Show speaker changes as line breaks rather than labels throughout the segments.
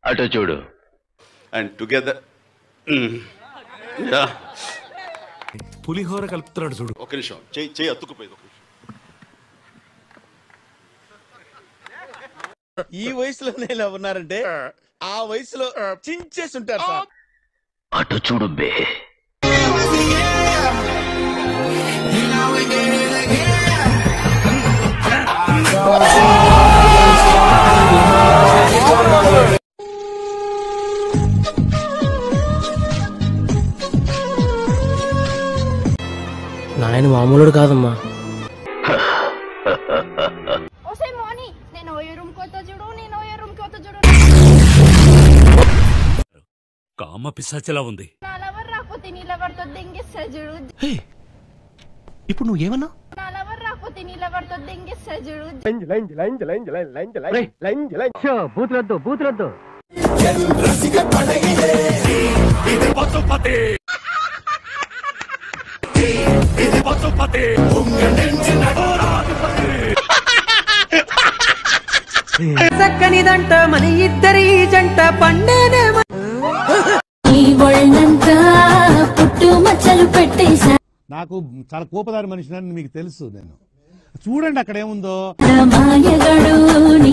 అటు చూడు
and together
పులిహోర కలుపుతున్నాడు చూడు
ఒక నిమిషం చెయ్యి చెయ్యి అతుక్కుపోయింది ఒక నిమిషం
ఈ వయసులోనే ఇలా ఉన్నారంటే ఆ వయసులో చించేసి ఉంటారు సార్
అటు చూడు బే
నాయన మామూలుడు కాదమ్మా
ఓసే మోని నేను ఓ రూమ్ కోత చూడు నేను ఓ రూమ్ కోత చూడు
కామ పిశాచలా ఉంది
నా లవర్ రాకపోతే నీ లవర్తో దెంగేస్తా చూడు
ఇప్పుడు నువ్వు ఏమన్నా
నా లవర్ రాకపోతే నీ లవర్తో దెంగేస్తా చూడు
బూతులొద్దు బూతులొద్దు చక్కనిదంట మన ఇద్దరి జంట పండేనే
ఈ ఒళ్ళంతా పుట్టు మచ్చలు పెట్టేశా
నాకు చాలా కోపదారి మనిషిని మీకు తెలుసు నేను చూడండి అక్కడ ఏముందో
మాయగడు నీ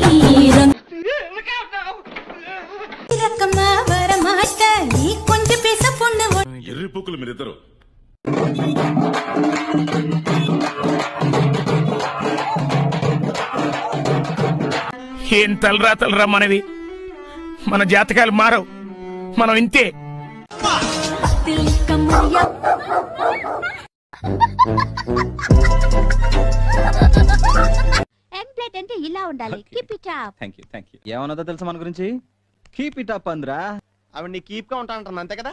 కొంచెం పిస పొండు
ఎర్రిపుక్కులు మీరిద్దరు
ఏం తలరాతలరా మనవి మన జాతకాలు మారవు మనం ఇంతే
ఎగ్ ప్లేట్ అంటే ఇలా ఉండాలి keep it up
thank you thank you ఏమన్నదో తెలుసా మన గురించి కీప్ ఇట్ అప్ అంద్రా
ఆవిడ నీ కీప్ గా ఉంటా అంటాను అంతే కదా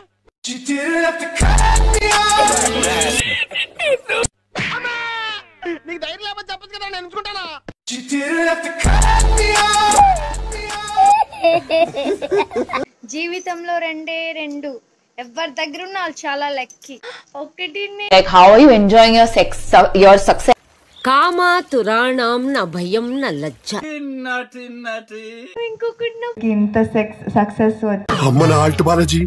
అమ్మా! నీకు ధైర్యం లేకపోతే చెప్పచ్చు కదా నేను ఎంచుకుంటానా
జీవితంలో రెండే రెండు ఎవరి దగ్గర ఉన్న వాళ్ళు చాలా లక్కీ ఒకటి
Like, how are you enjoying your sex, your success?
కామా తురాణం నా భయం నా లజ్జ
ఇంకొకటి నా
ఇంత సెక్స్ సక్సెస్
అమ్మ నా ఆల్ట్ బాలాజీ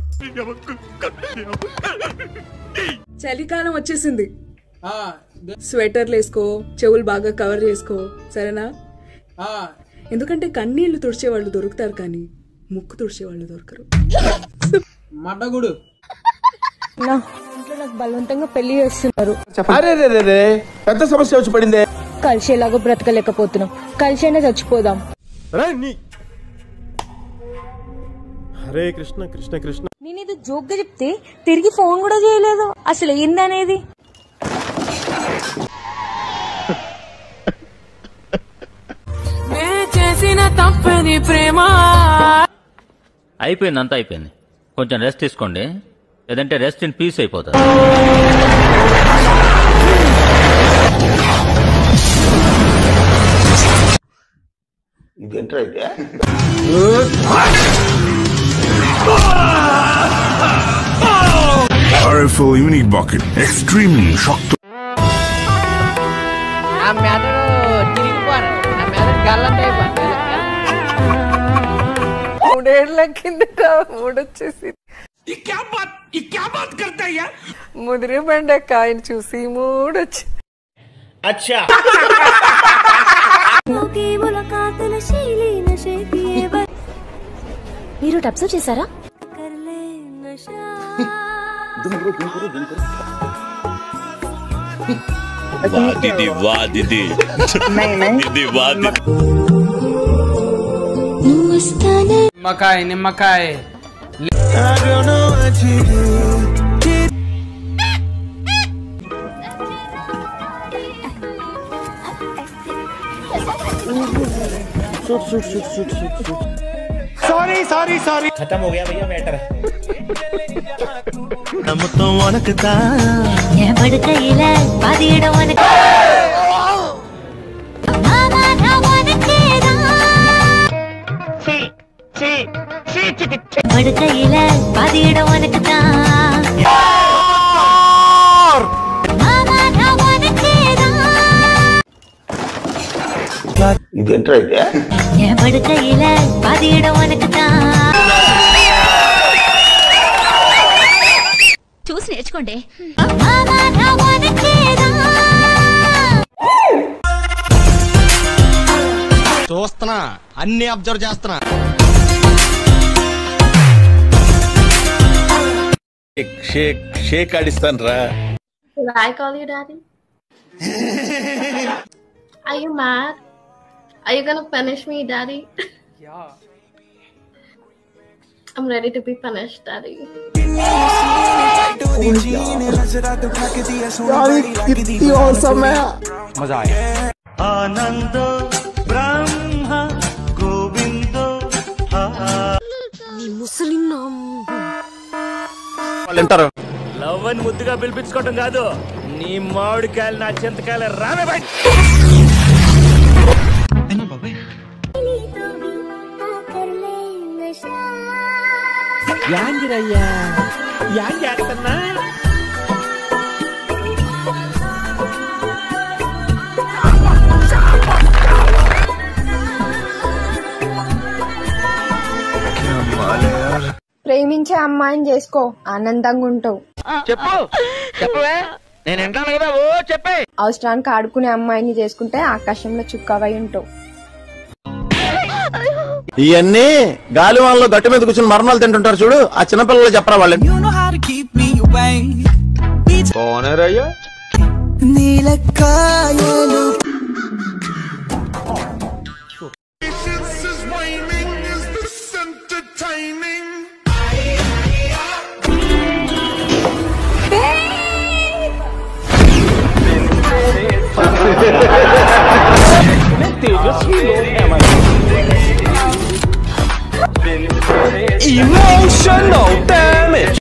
చలికాలం వచ్చేసింది స్వెటర్లు వేసుకో చెవులు బాగా కవర్ చేసుకో సరేనా ఎందుకంటే కన్నీళ్లు తుడిచే వాళ్ళు దొరుకుతారు కానీ ముక్కు తుడిచే వాళ్ళు దొరకరు
మడ్డగుడు
ఇంట్లో నాకు బలవంతంగా పెళ్లి చేస్తున్నారు
అరే రే రే రే పెద్ద సమస్య వచ్చి పడిందే
కలిసేలాగా బ్రతకలేకపోతున్నాం కలిసైనా చచ్చిపోదాం
హరే కృష్ణ కృష్ణ కృష్ణ
నేను ఇది జోక్గా చెప్తే తిరిగి ఫోన్ కూడా చేయలేదు అసలు ఏందనేది చేసిన తప్పని ప్రేమ
అయిపోయింది అంతా అయిపోయింది కొంచెం రెస్ట్ తీసుకోండి లేదంటే రెస్ట్ ఇన్ పీస్ అయిపోతుంది
Powerful unique bucket. Extremely shocked.
ఆ మెదడు తిరిగిపోను నా మెదడు గల్లంటే మూడేళ్ల కిందట మూడొచ్చేసి ముదిరి బెండకాయని చూసి మూడొచ్చి
మీరు అబ్జర్వ్ చేశారా
వాదిది వాదిది ఇది వాది
నిమ్మకాయ నిమ్మకాయ
సారీ సారీ సారీ నమ్ముతాం వనకుతా
படுக்கையில பதியிடம் உனக்கு மாமா நான் உனக்கேதான் படுக்கையில பதியிடம் உனக்கு தான் மாமா நான் உனக்கேதான் என் படுக்கையில பதியிடம் உனக்கு தான் నేర్చుకోండి
చూస్తున్నా అన్ని అబ్జర్వ్ చేస్తున్నా
షేక్ షేక్ ఆడిస్తాను రా
I call you daddy? Are you mad? Are you gonna punish me, daddy? Yeah. I'm ready to be punished, daddy.
వాళ్ళు వింటారు
లవ్ అని ముద్దుగా పిలిపించుకోవటం కాదు నీ మామిడికాయలు నా చింతకాయలు రావే బయట
యాంగిరయ్యా
ఏం చేస్తున్నా
ప్రేమించే అమ్మాయిని చేసుకో ఆనందంగా ఉంటావు
చెప్పు చెప్పవే నేను వింటాను కదా ఓ చెప్పే
అవసరానికి ఆడుకునే అమ్మాయిని చేసుకుంటే ఆకాశంలో చుక్కవై ఉంటావు
ఇవన్నీ గాలి వాళ్ళలో గట్టి మీద కూర్చొని మరణాలు తింటుంటారు చూడు ఆ చిన్నపిల్లలు చెప్పరా వాళ్ళు పోనేరయ్యా Emotional damage.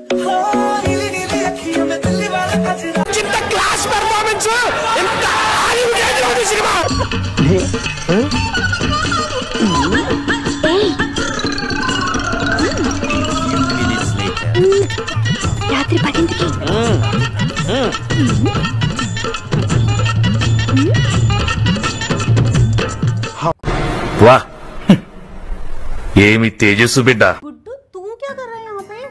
రాత్రి పదింటికి
వా ఏమి తేజస్సు బిడ్డ
गुड्डू तू क्या कर रहा है यहाँ पे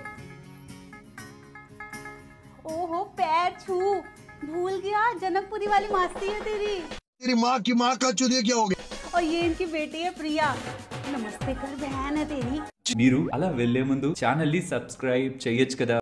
ओहो पैर छू भूल गया जनकपुरी वाली मस्ती है तेरी
तेरी माँ की माँ का चुदिया क्या हो गया
और ये इनकी बेटी है प्रिया नमस्ते कर बहन है तेरी
మీరు అలా వెళ్లే ముందు ఛానల్ ని సబ్స్క్రైబ్ చేయొచ్చు కదా